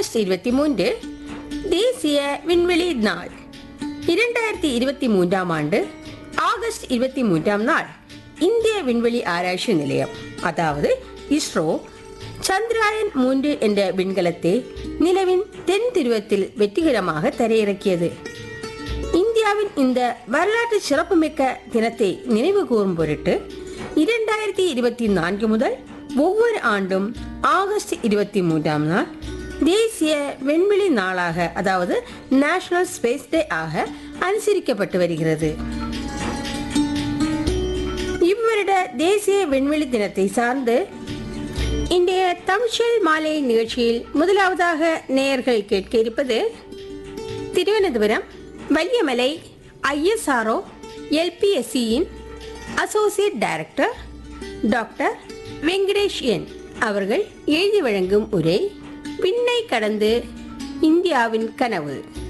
August இருபத்தி மூன்று தேசிய விண்வெளி நாள் இரண்டாயிரத்தி இருபத்தி மூன்றாம் ஆண்டு ஆகஸ்ட் இருபத்தி மூன்றாம் நாள் இந்திய விண்வெளி ஆராய்ச்சி நிலையம் அதாவது இஸ்ரோ சந்திராயன் மூன்று என்ற விண்கலத்தை நிலவின் தென் துருவத்தில் வெற்றிகரமாக தரையிறக்கியது இந்தியாவின் இந்த வரலாற்று சிறப்புமிக்க தினத்தை நினைவு கூறும் பொருட்டு இரண்டாயிரத்தி இருபத்தி நான்கு முதல் ஒவ்வொரு ஆண்டும் ஆகஸ்ட் இருபத்தி மூன்றாம் நாள் தேசிய விண்வெளி நாளாக அதாவது நேஷனல் ஸ்பேஸ் டே ஆக அனுசரிக்கப்பட்டு வருகிறது இவ்வருட தேசிய விண்வெளி தினத்தை சார்ந்து இன்றைய தமிழ்ச்சொல் மாலை நிகழ்ச்சியில் முதலாவதாக நேயர்கள் கேட்க இருப்பது திருவனந்தபுரம் வல்லியமலை ஐஎஸ்ஆர்ஓ எல்பிஎஸ்சியின் associate director doctor Venkatesh N அவர்கள் எழுதி வழங்கும் உரை விண்ணை கடந்து இந்தியாவின் கனவு